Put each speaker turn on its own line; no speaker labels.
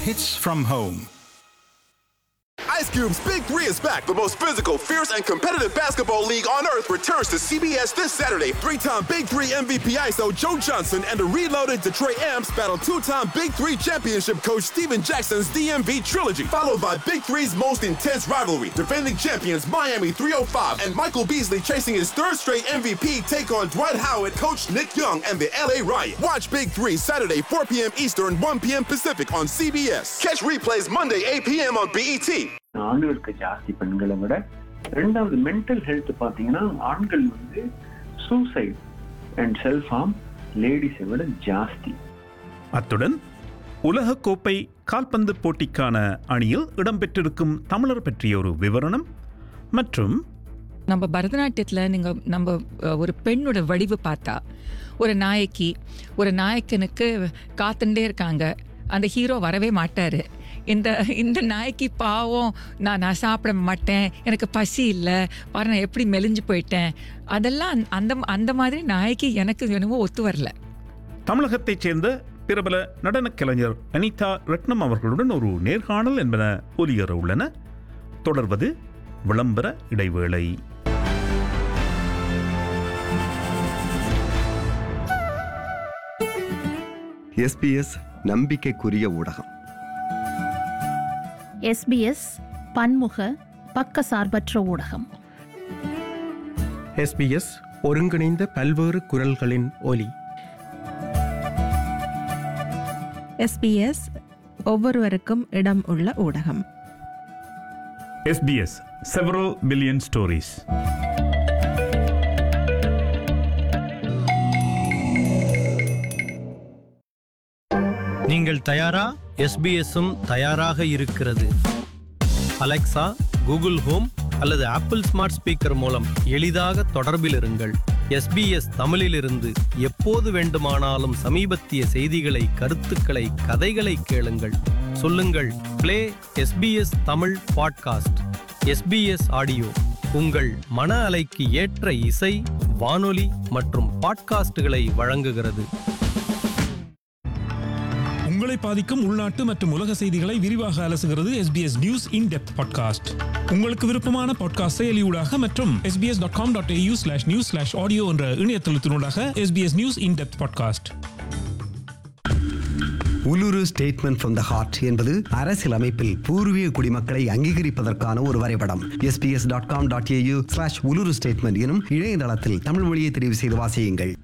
hits from home.
Ice Cube's Big Three is back. The most physical, fierce, and competitive basketball league on earth returns to CBS this Saturday. Three-time Big Three MVP ISO Joe Johnson and the reloaded Detroit Amps battle two-time Big Three championship coach Steven Jackson's DMV trilogy, followed by Big Three's most intense rivalry. Defending champions Miami 305 and Michael Beasley chasing his third straight MVP take on Dwight Howard, coach Nick Young, and the LA Riot. Watch Big Three Saturday 4 p.m. Eastern, 1 p.m. Pacific on CBS. Catch replays Monday 8 p.m. on BET.
ஆண்களுக்கு ஜாஸ்தி பெண்களை விட ரெண்டாவது mental health பார்த்தீங்கன்னா ஆண்கள் வந்து suicide and self harm லேடிஸை விட ஜாஸ்தி
அத்துடன் உலகக்கோப்பை கால்பந்து போட்டிக்கான அணியில் இடம்பெற்றிருக்கும் தமிழர் பற்றிய ஒரு விவரணம் மற்றும்
நம்ம பரதநாட்டியத்தில் நீங்கள் நம்ம அஹ், ஒரு பெண்ணோட வடிவு பார்த்தா ஒரு நாயக்கி ஒரு நாயக்கனுக்கு காத்துட்டே இருக்காங்க அந்த ஹீரோ வரவே மாட்டார் இந்த இந்த நாய்க்கு பாவம் நான் நான் சாப்பிட மாட்டேன் எனக்கு பசி இல்லை பாரு நான் எப்படி மெலிஞ்சு போயிட்டேன் அதெல்லாம் அந்த- அந்த அந்த மாதிரி நாய்க்கு எனக்கு என்னவோ ஒத்து வரல
தமிழகத்தைச் சேர்ந்த பிரபல நடனக் கலைஞர் அனிதா ரத்னம் அவர்களுடன் ஒரு நேர்காணல் என்பன ஒலியற உள்ளன தொடர்வது விளம்பர இடைவேளை
எஸ்பிஎஸ் நம்பிக்கைக்குரிய ஊடகம்
எஸ்பிஎஸ் பன்முக பக்கசார்பற்ற ஊடகம்
எஸ்பிஎஸ் ஒருங்கிணைந்த பல்வேறு குரல்களின் ஒலி
எஸ்பிஎஸ் ஒவ்வொருவருக்கும் இடம் உள்ள ஊடகம்
எஸ்பிஎஸ் செவரல் பில்லியன் ஸ்டோரிஸ்
நீங்கள் தயாரா எஸ்பிஎஸ்ஸும் தயாராக இருக்கிறது அலெக்சா கூகுள் ஹோம் அல்லது ஆப்பிள் ஸ்மார்ட் ஸ்பீக்கர் மூலம் எளிதாக தொடர்பில் இருங்கள் எஸ்பிஎஸ் தமிழிலிருந்து எப்போது வேண்டுமானாலும் சமீபத்திய செய்திகளை கருத்துக்களை கதைகளை கேளுங்கள் சொல்லுங்கள் play SBS Tamil podcast SBS audio உங்கள் மன அலைக்கு ஏற்ற இசை வானொலி மற்றும் பாட்காஸ்டுகளை வழங்குகிறது
உங்களை பாதிக்கும் உள்நாட்டு மற்றும் உலக செய்திகளை விரிவாக அலசுகிறது SBS news in depth podcast உங்களுக்கு விருப்பமான பாட்காஸ்ட் செயலியூடாக மற்றும் SBS dot com dot AU slash news slash audio என்ற இணையதளத்தினூடாக SBS news in depth podcast
Uluru statement from the heart என்பது அரசியல் அமைப்பில் பூர்வீக குடிமக்களை அங்கீகரிப்பதற்கான ஒரு வரைபடம் SBS dot com dot AU slash Uluru statement எனும் இணையதளத்தில் தமிழ் மொழியை தெரிவு செய்து வாசியுங்கள்